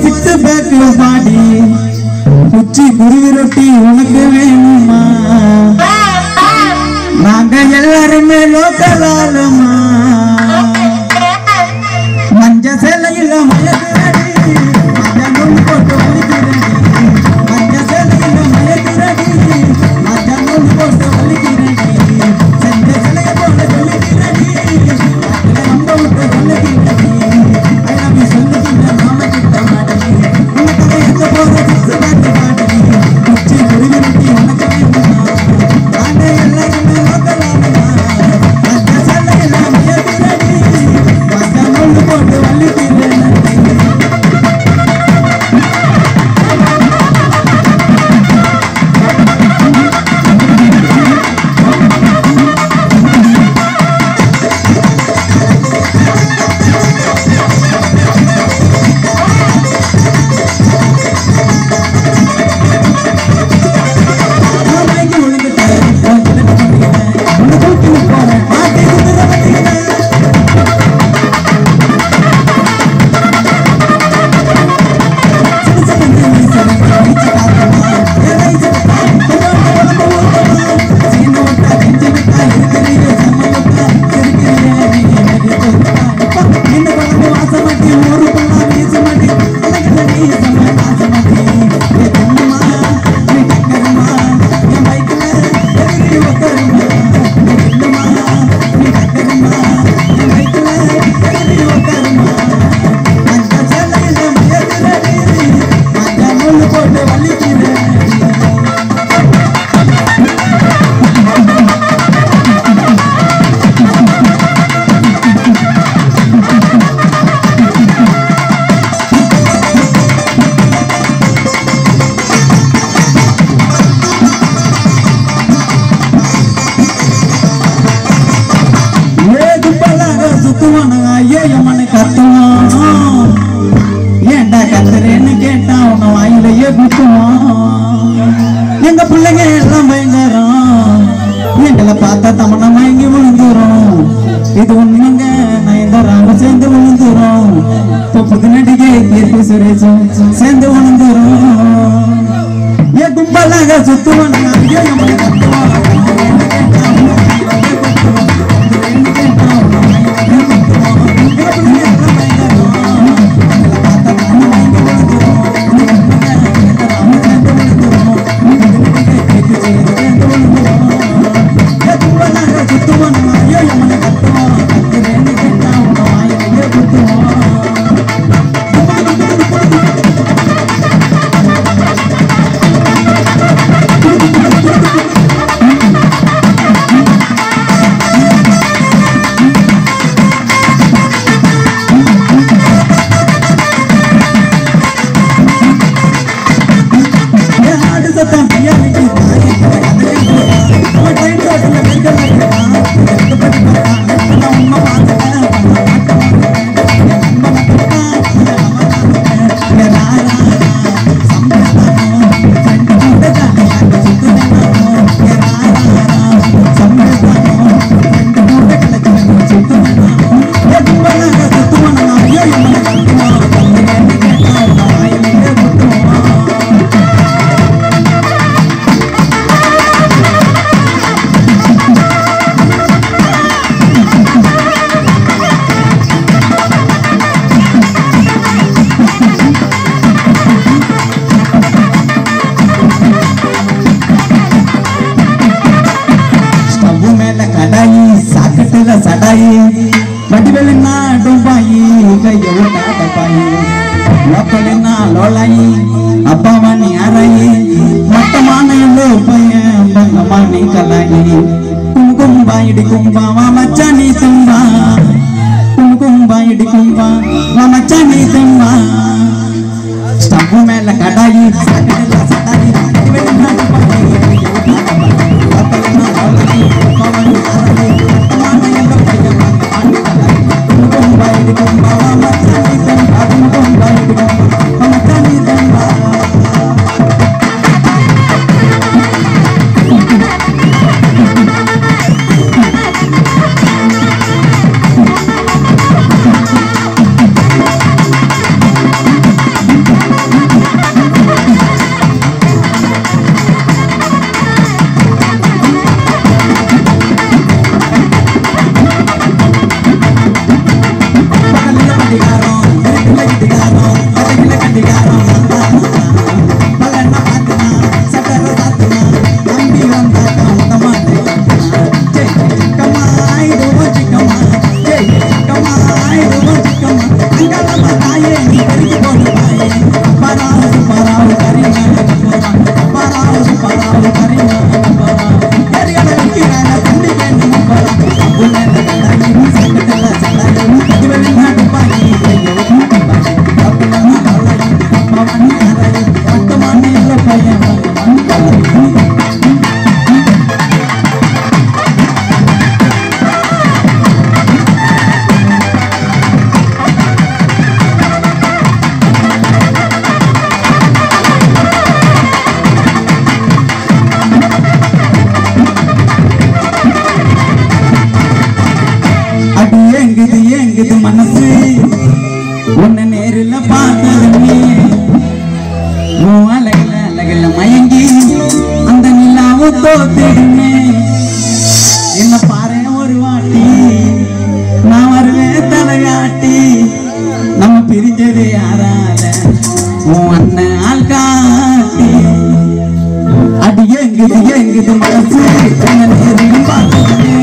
Six pack பாடி குச்சி குருவி ரொட்டி உனக்கு வேணுமா நாங்க எல்லாருமே லோக்கலாலுமா மஞ்ச சேலையில மயக்குறடி மஞ்சள் போட்டு வலிக்கிறடி மஞ்ச சேலையில மயக்குறடி மஞ்சள் போட்டு வலிக்கிறடி செஞ்ச சிலைய போல சொல்லிக்கிறடி ரொம்ப விட்டு சொல்லிக்கிறடி ஐ லவ் யூ சொல்லிக்கிற மாமா கிட்ட மாட்டடி உனக்காக எங்க போற சிக்ஸ் பேக் பாடி குச்சி குருவி ரொட்டி உனக்கு வேணுமா நாங்க எல்லாருமே லோக்கலாலுமா மஞ்ச சேலையில மயக்குறடி மஞ்சள் போட்டு வலிக்கிறடி மாமாய்க்கு விழுந்துட்டேன் உனக்கு பண்ணிட்டேன் உன்னை தூக்கி போறேன் மாட்டி குதிரை பண்ணிட்டேன் போட்டு வலிக்கிறேன் ஏது பல்லாக சுத்துவான ஐயோ எம்மனை கத்துவான் ஏன்டா கத்துறேன்னு கேட்டா உன வாயிலேயே குத்துவான் எங்க பிள்ளைங்க எல்லாம் பயங்கரம் எங்களை பார்த்தா தமனா மயங்கி விழுந்துரும் இது உண்மைங்க நயன்தாராவும் சேர்ந்து விழுந்துரும் இப்போ புது நடிகை கீர்த்தி சுரேஷும் சேர்ந்து விழுந்துரும் ஏன் கும்பலாக சுத்துவான் ஐயோ எம்மனை கத்துவான் ஏன்னு கேட்டா உன வாயிலேயே குத்துவான். ஆடு சத்தம் பியானிக்கு தாய் அவன் டைம் ரோட்டில் வெங்கல் வைக்கிறான் எடுத்துப்படி பார்த்தான் நான் உண்மை பார்த்துட்டேன் பண்ண மாட்டேன் என் நண்பனை தொட்டான் என் ராரா சம்பளத்தானோ ஃப்ரெண்டு கூட தானே அந்த சுத்துனானோ என் ராரா சம்பளத்தானோ ஃப்ரெண்டு கூட கிடைச்சவன் சுத்துனானோ என் கும்பலாக சுத்துவானா ஐயோ எம்மனை கத்துவான் கத்துறேன்னு கேட்டான் நான் வாயிலே குத்துவான் ஸ்டவ் மேல கடாயி சாக்கட்டுல சடாயி வடிவெளினா டுபாயி கையோ டப்பாயி லோக்கலினா லோலாயி அப்பாவானி அராயி மட்டமான எல்லோ பையன் பங்கமானி கலாயி கும்பா இடி கும்பா வா மச்சானி தும்பா கும்பா இடி கும்பா வா மச்சானி தும்பா ஸ்டவ் மேல கடாயி சாக்கட்டுல சடாயி வடிவெளினா டுபாயி கையோ டப்பாயி லோக்கலினா லோலாயி அப்பாவானி அராயி மட்டமான எல்லோ பையன் பங்கமானி கலாயி கும்பா இடி கும்பா வா மச்சானி தும்பா கும்பா இடி கும்பா வா மச்சானி தும்பா Thank மயங்கி அந்த நிலாவும் தோத்திடுமே என்ன பாரு ஒரு வாட்டி நான் வருவேன் தலையாட்டி நம்ம பிரிஞ்சது யாரால உன் அண்ணன் ஆள் காட்டி அடி எங்குது எங்குது மனசு உன்னை நேரில் பார்த்ததுமே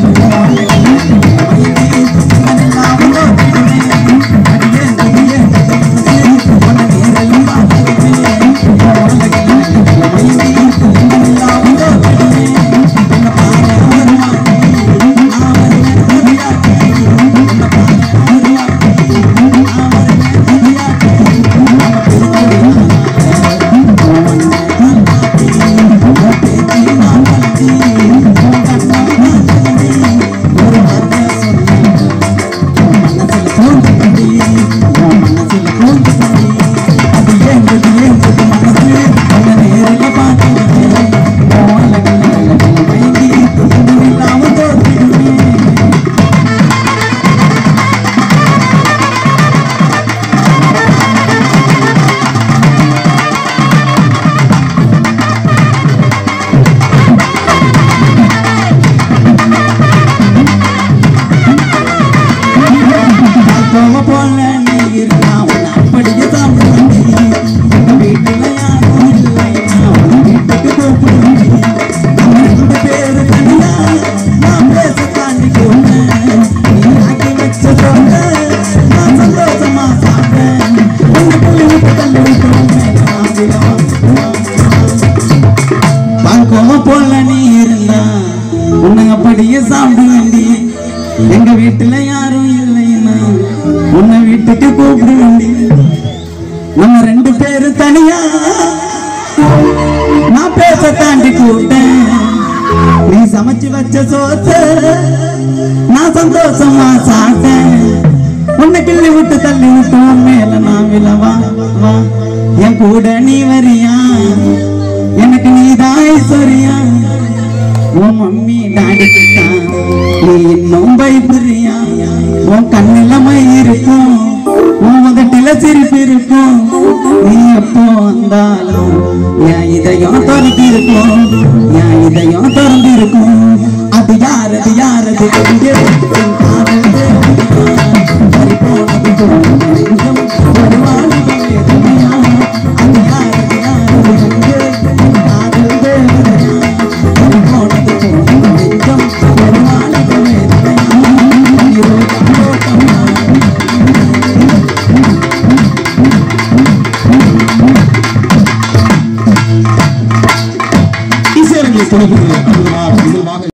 போக போல நீ இருக்கலாம் உன்னை அப்படியே சாப்பிடுவேன் எங்க வீட்டுல யாரும் இல்லை நான் உன் வீட்டுக்கு கூப்பிடுவேன் நம்ம ரெண்டு பேரு தனியா நான் பேச தாண்டி போனேன் நீ ஆக்கி வச்ச சொல்ல நான் சந்தோஷமா சாப்பிட்டேன் உன்னை புள்ளி விட்டு தள்ளி விட்டு பாக்கோம போல நீ இருந்தா உன்னை அப்படியே சாப்பிட வேண்டி எங்க வீட்டுல யாரும் இல்லைன்னா உன்னை வீட்டுக்கு கூப்பிட வேண்டி நம்ம ரெண்டு பேரும் தனியா நான் பேச தாண்டி கூட்டேன் நீ சமைச்சு வச்ச சோத்த நான் சந்தோஷமா சாப்பிட்டேன் உன்னை கிள்ளி விட்டு தள்ளி விட்டு உன் மேல நான் விழவா வா என் கூட நீ வரியா எனக்கு நீதான் ஐஸ்வர்யா உன் மம்மி டாடிக்கு தான் நீ இன்னும் பயப்படுறியா உன் கண்ணுல மை இருக்கும் உன் முதட்டில சிரிப்பு இருக்கும் நீ எப்போ வந்தாலும் என் இதயம் திறந்து இருக்கும் என் இதயம் திறந்து இருக்கும் அது யாரது யாரது எங்கே என் காதல் தேவதையா? பறிபோனது போன நெஞ்சம் ஒரு வாலிப வேதனையா? அது யாரது யாரது எங்கே என் காதல் தேவதையா? பறிபோனது போன நெஞ்சம் ஒரு வாலிப வேதனையா? இருபதாம் தோட்டமா? இசையரங்கில் துணைபுரிய அற்புதமாக நிகழ்வாக